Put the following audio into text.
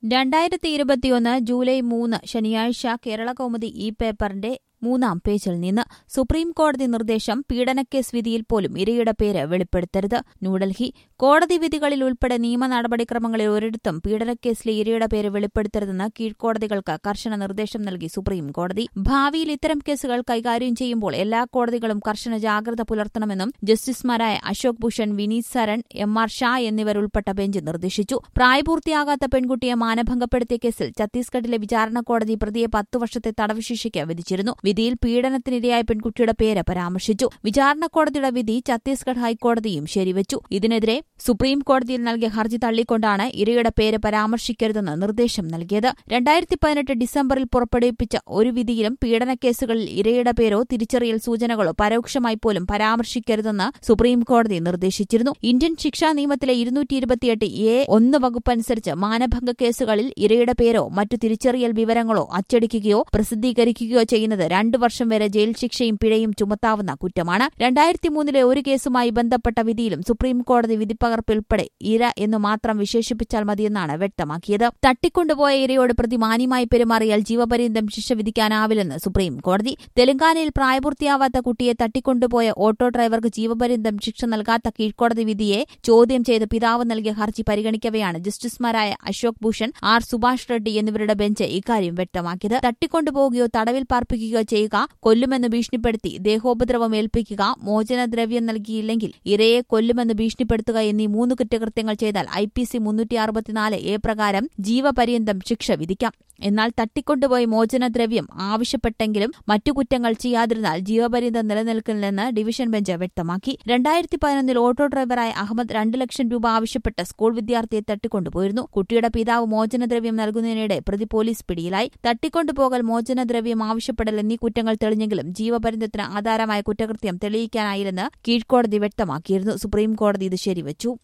രണ്ടായിരത്തി ഇരുപത്തിയൊന്ന് ജൂലൈ മൂന്ന് ശനിയാഴ്ച കേരള കൗമുദി ഈ പേപ്പറിന്റെ മൂന്നാം പേജിൽ നിന്ന് സുപ്രീം കോടതി നിർദ്ദേശം പീഡനക്കേസ് വിധിയിൽ പോലും ഇരയുടെ പേര് വെളിപ്പെടുത്തരുത് ന്യൂഡൽഹി കോടതി വിധികളിൽ ഉൾപ്പെടെ നിയമ നടപടിക്രമങ്ങളിൽ ഒരിടത്തും പീഡനക്കേസിലെ ഇരയുടെ പേര് വെളിപ്പെടുത്തരുതെന്ന് കീഴ്ക്കോടതികൾക്ക് കർശന നിർദ്ദേശം നൽകി സുപ്രീം കോടതി ഭാവിയിൽ ഇത്തരം കേസുകൾ കൈകാര്യം ചെയ്യുമ്പോൾ എല്ലാ കോടതികളും കർശന ജാഗ്രത പുലർത്തണമെന്നും ജസ്റ്റിസുമാരായ അശോക് ഭൂഷൺ വിനീത് സരൺ എം ആർ ഷാ എന്നിവരുൾപ്പെട്ട ബെഞ്ച് നിർദ്ദേശിച്ചു പ്രായപൂർത്തിയാകാത്ത പെൺകുട്ടിയെ മാനഭംഗപ്പെടുത്തിയ കേസിൽ ഛത്തീസ്ഗഡിലെ വിചാരണ കോടതി പ്രതിയെ പത്തു വർഷത്തെ തടവ് ശിക്ഷയ്ക്ക് വിധിച്ചിരുന്നു വിധിയിൽ പീഡനത്തിനിരയായ പെൺകുട്ടിയുടെ പേര് പരാമർശിച്ചു വിചാരണ കോടതിയുടെ വിധി ഛത്തീസ്ഗഡ് ഹൈക്കോടതിയും ശരിവച്ചു ഇതിനെതിരെ സുപ്രീം കോടതിയിൽ നൽകിയ ഹർജി തള്ളിക്കൊണ്ടാണ് ഇരയുടെ പേര് പരാമർശിക്കരുതെന്ന് നിർദ്ദേശം നൽകിയത് രണ്ടായിരത്തി പതിനെട്ട് ഡിസംബറിൽ പുറപ്പെടുവിപ്പിച്ച ഒരു വിധിയിലും പീഡനക്കേസുകളിൽ ഇരയുടെ പേരോ തിരിച്ചറിയൽ സൂചനകളോ പരോക്ഷമായി പോലും പരാമർശിക്കരുതെന്ന് സുപ്രീം കോടതി നിർദ്ദേശിച്ചിരുന്നു ഇന്ത്യൻ ശിക്ഷാ നിയമത്തിലെ ഇരുന്നൂറ്റി ഇരുപത്തിയെട്ട് എ ഒന്ന് വകുപ്പനുസരിച്ച് മാനഭംഗ കേസുകളിൽ ഇരയുടെ പേരോ മറ്റു തിരിച്ചറിയൽ വിവരങ്ങളോ അച്ചടിക്കുകയോ പ്രസിദ്ധീകരിക്കുകയോ ചെയ്യുന്നത് രണ്ടു വർഷം വരെ ജയിൽ ശിക്ഷയും പിഴയും ചുമത്താവുന്ന കുറ്റമാണ് രണ്ടായിരത്തി മൂന്നിലെ ഒരു കേസുമായി ബന്ധപ്പെട്ട വിധിയിലും സുപ്രീം കോടതി വിധിപ്പകർപ്പിൽപ്പെടെ ഇര എന്ന് മാത്രം വിശേഷിപ്പിച്ചാൽ മതിയെന്നാണ് വ്യക്തമാക്കിയത് തട്ടിക്കൊണ്ടുപോയ ഇരയോട് പ്രതി മാന്യമായി പെരുമാറിയാൽ ജീവപര്യന്തം ശിക്ഷ വിധിക്കാനാവില്ലെന്ന് സുപ്രീം കോടതി തെലങ്കാനയിൽ പ്രായപൂർത്തിയാവാത്ത കുട്ടിയെ തട്ടിക്കൊണ്ടുപോയ ഓട്ടോ ഡ്രൈവർക്ക് ജീവപര്യന്തം ശിക്ഷ നൽകാത്ത കീഴ്ക്കോടതി വിധിയെ ചോദ്യം ചെയ്ത് പിതാവ് നൽകിയ ഹർജി പരിഗണിക്കവെയാണ് ജസ്റ്റിസുമാരായ അശോക് ഭൂഷൺ ആർ സുഭാഷ് റെഡ്ഡി എന്നിവരുടെ ബെഞ്ച് ഇക്കാര്യം വ്യക്തമാക്കിയത് തട്ടിക്കൊണ്ടുപോവുകയോ തടവിൽ പാർപ്പിക്കുകയോ ചെയ്യുക കൊല്ലുമെന്ന് ഭീഷണിപ്പെടുത്തി ദേഹോപദ്രവം ഏൽപ്പിക്കുക മോചനദ്രവ്യം നൽകിയില്ലെങ്കിൽ ഇരയെ കൊല്ലുമെന്ന് ഭീഷണിപ്പെടുത്തുക എന്നീ മൂന്ന് കുറ്റകൃത്യങ്ങൾ ചെയ്താൽ ഐ പി സി മുന്നൂറ്റി അറുപത്തിനാല് എ പ്രകാരം ജീവപര്യന്തം ശിക്ഷ വിധിക്കാം എന്നാൽ തട്ടിക്കൊണ്ടുപോയി മോചനദ്രവ്യം ആവശ്യപ്പെട്ടെങ്കിലും മറ്റു കുറ്റങ്ങൾ ചെയ്യാതിരുന്നാൽ ജീവപര്യന്തം നിലനിൽക്കില്ലെന്ന് ഡിവിഷൻ ബെഞ്ച് വ്യക്തമാക്കി രണ്ടായിരത്തി പതിനൊന്നിൽ ഓട്ടോ ഡ്രൈവറായ അഹമ്മദ് രണ്ട് ലക്ഷം രൂപ ആവശ്യപ്പെട്ട് സ്കൂൾ വിദ്യാർത്ഥിയെ തട്ടിക്കൊണ്ടുപോയിരുന്നു കുട്ടിയുടെ പിതാവ് മോചനദ്രവ്യം നൽകുന്നതിനിടെ പ്രതി പോലീസ് പിടിയിലായി തട്ടിക്കൊണ്ടുപോകൽ മോചനദ്രവ്യം ആവശ്യപ്പെടൽ എന്നീ കുറ്റങ്ങൾ തെളിഞ്ഞെങ്കിലും ജീവപര്യന്തത്തിന് ആധാരമായ കുറ്റകൃത്യം തെളിയിക്കാനായില്ലെന്ന് കീഴ്ക്കോടതി വ്യക്തമാക്കിയിരുന്നു സുപ്രീം കോടതി ഇത് ശരിവച്ചു